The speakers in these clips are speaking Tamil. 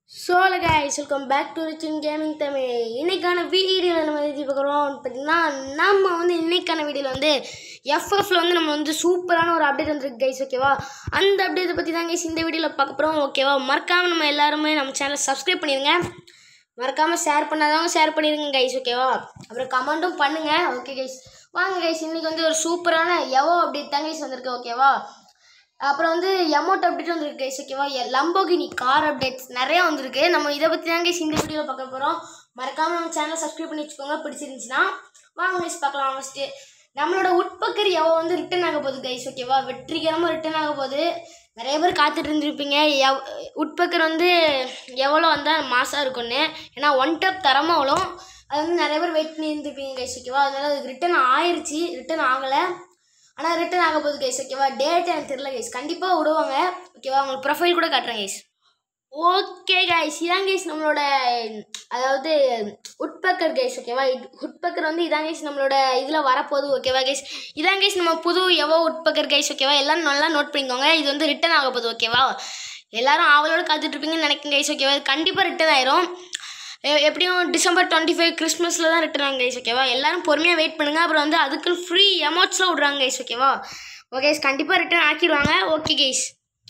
சோல guys welcome back to Richin gaming Tamil இன்னைக்கான வீடியோவில் நம்ம எது பார்க்குறோம் பார்த்தீங்கன்னா நம்ம வந்து இன்னைக்கான வீடியோவில் வந்து எஃப்எஃப்ல வந்து நம்ம வந்து சூப்பரான ஒரு அப்டேட் வந்திருக்கு கைஸ் ஓகேவா அந்த அப்டேட்டை பற்றி தான் கைஸ் இந்த வீடியோவில் பார்க்க போகிறோம் ஓகேவா மறக்காமல் நம்ம எல்லாருமே நம்ம சேனலை சப்ஸ்கிரைப் பண்ணிடுங்க மறக்காமல் ஷேர் பண்ணாதவங்க ஷேர் பண்ணிடுங்க கைஸ் ஓகேவா அப்புறம் கமெண்ட்டும் பண்ணுங்கள் ஓகே கைஸ் வாங்க கைஸ் இன்னைக்கு வந்து ஒரு சூப்பரான எவோ அப்டேட் தான் கைஸ் வந்திருக்கு ஓகேவா அப்புறம் வந்து எமௌண்ட் அப்டேட் வந்திருக்கு கைஸ் ஓகேவா லம்போகினி கார் அப்டேட்ஸ் நிறையா வந்திருக்கு நம்ம இதை பற்றி தான் கைஸ் இந்த வீடியோவில் பார்க்க போகிறோம் மறக்காமல் நம்ம சேனலை சப்ஸ்கிரைப் பண்ணி வச்சுக்கோங்க பிடிச்சிருந்துச்சுன்னா வாங்க கைஸ் பார்க்கலாம் ஃபஸ்ட்டு நம்மளோட உட்பக்கர் எவோ வந்து ரிட்டர்ன் ஆக போகுது கைஸ் ஓகேவா வெற்றிகரமாக ரிட்டர்ன் ஆக போகுது நிறைய பேர் காத்துட்டு இருந்திருப்பீங்க எவ் உட்பக்கர் வந்து எவ்வளோ வந்தால் மாசாக இருக்கும்னு ஏன்னா ஒன் டப் தரமாக வரும் அது வந்து நிறைய பேர் வெயிட் பண்ணி இருந்திருப்பீங்க கைஸ் ஓகேவா அதனால அது ரிட்டர்ன் ஆயிருச்சு ரிட்டர்ன் ஆகலை ஆனால் ரிட்டர்ன் ஆக போகுது கைஸ் ஓகேவா டேட் எனக்கு தெரியல கைஸ் கண்டிப்பாக விடுவாங்க ஓகேவா உங்களுக்கு ப்ரொஃபைல் கூட காட்டுறேன் கைஸ் ஓகே கைஸ் இதான் கைஸ் நம்மளோட அதாவது உட்பக்கர் கைஸ் ஓகேவா உட்பக்கர் வந்து இதான் கைஸ் நம்மளோட இதில் வரப்போகுது ஓகேவா கைஸ் இதான் கைஸ் நம்ம புது எவோ உட்பக்கர் கைஸ் ஓகேவா எல்லாம் நல்லா நோட் பண்ணிக்கோங்க இது வந்து ரிட்டர்ன் ஆக போகுது ஓகேவா எல்லாரும் ஆவலோட காத்துட்ருப்பீங்கன்னு நினைக்கிறேன் கைஸ் ஓகேவா இது கண்டிப்பாக ரிட்டர்ன் ஆயிரும் எ- எப்படியும் டிசம்பர் டுவெண்ட்டி ஃபைவ் கிறிஸ்மஸில் தான் ரிட்டர்ன் ஆகும் கைஸ் ஓகேவா எல்லாரும் பொறுமையாக வெயிட் பண்ணுங்கள் அப்புறம் வந்து அதுக்குன்னு ஃப்ரீ எமௌண்ட்ஸ்லாம் விட்றாங்க கைஸ் ஓகேவா ஓகே கைஸ் கண்டிப்பாக ரிட்டர்ன் ஆக்கிடுவாங்க ஓகே கைஸ்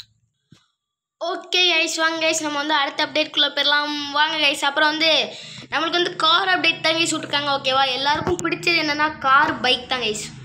ஓகே கைஸ் வாங்க கைஸ் நம்ம வந்து அடுத்த அப்டேட்குள்ளே போயிடலாம் வாங்க கைஸ் அப்புறம் வந்து நம்மளுக்கு வந்து கார் அப்டேட் தான் கைஸ் விட்ருக்காங்க ஓகேவா எல்லாருக்கும் பிடிச்சது என்னென்னா கார் பைக் தான் கைஸ்